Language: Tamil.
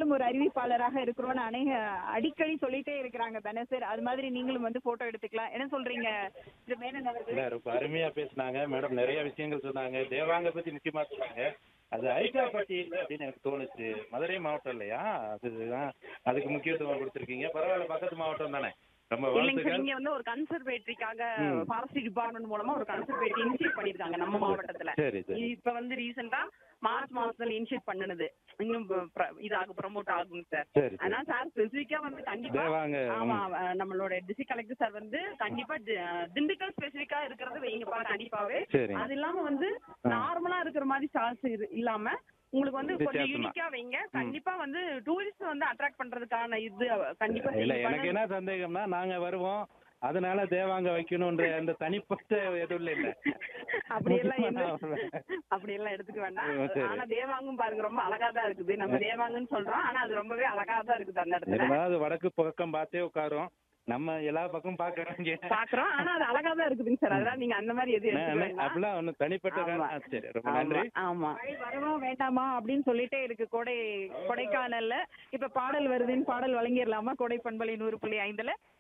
நாங்களும் ஒரு அறிவிப்பாளராக இருக்கிறோம்னு அநேக அடிக்கடி சொல்லிட்டே இருக்கிறாங்க தானே சார் அது மாதிரி நீங்களும் வந்து போட்டோ எடுத்துக்கலாம் என்ன சொல்றீங்க திரு மேனன் அவர்கள் இல்ல ரொம்ப அருமையா பேசுனாங்க மேடம் நிறைய விஷயங்கள் சொன்னாங்க தேவாங்க பத்தி முக்கியமா சொன்னாங்க அது ஐட்டாப்பட்டி அப்படின்னு எனக்கு தோணுச்சு மதுரை மாவட்டம் இல்லையா அதுதான் அதுக்கு முக்கியத்துவம் கொடுத்துருக்கீங்க பரவாயில்ல பக்கத்து மாவட்டம் தானே ரொம்ப இல்லைங்க சார் வாழ்த்துக்கள் இங்க வந்து ஒரு கன்சர்வேட்டரிக்காக ம். ஃபாரஸ்ட்ரி டிபார்ட்மெண்ட் மூலமா ஒரு கன்சர்வேட்டரி இனிஷியேட் பண்ணிருக்காங்க நம்ம மாவட்டத்துல சரி சரி இப்ப வந்து ரீசெண்டா மார்ச் மாசத்துல இனிஷியேட் பண்ணுனது இன்னும் ப- ப- இதாக ப்ரமோட் ஆகும் சார் சரி சரி ஆனா சார் ஸ்பெசிபிக்கா வந்து கண்டிப்பா தேவாங்க ஆமா அஹ் நம்மளோட டிஸ்ட்ரிக்ட் கலெக்டர் சார் வந்து கண்டிப்பா தி- திண்டுக்கல் ஸ்பெசிபிக்கா இருக்கிறது வைங்கப்பா கண்டிப்பாவே சரி அது இல்லாம வந்து நார்மலா இருக்கிற மாதிரி ஸ்டால்ஸ் இல்லாம உங்களுக்கு வந்து கொஞ்சம் வித்தியாசமா. யூனிக்கா வைங்க கண்டிப்பா வந்து டூரிஸ்ட் வந்து அட்ராக்ட் பண்றதுக்கான இது கண்டிப்பா இல்ல செய்யுங்க. எனக்கு என்ன சந்தேகம்னா நாங்க வருவோம் அதனால தேவாங்க வைக்கணும்ன்ற அந்த தனிப்பட்ட எதுவும் இல்ல அப்படியெல்லாம் எந்த முக்கியமான அப்படியெல்லாம் எடுத்துக்க வேண்டாம் ம், சரி. ஆனா தேவாங்கும் பாருங்க ரொம்ப அழகா தான் இருக்குது நம்ம தேவாங்கன்னு சொல்றோம் ஆனா அது ரொம்பவே அழகா தான் இருக்குது அந்த இடத்துல இருந்தாலும் வடக்கு பக்கம் பார்த்தே உட்காரும் நம்ம எல்லா பக்கம் பாக்குறோங்க பாக்குறோம் ஆனா அது அழகா தான் இருக்குதுங்க சார் அதெல்லாம் நீங்க அந்த மாதிரி எதுவும் எடுத்துக்க வேண்டாம். அப்படிலாம் ஒண்ணும் தனிப்பட்ட ஆமா. காரணம். ஆ, சரி ரொம்ப ஆமா, நன்றி ஆமா மழை வரவா வேண்டாமா அப்படின்னு சொல்லிட்டே இருக்கு கொடை கொடைக்கானல்ல இப்ப பாடல் வருதுன்னு பாடல் வழங்கிடலாமா கொடை பண்பலை நூறு புள்ளி ஐந்துல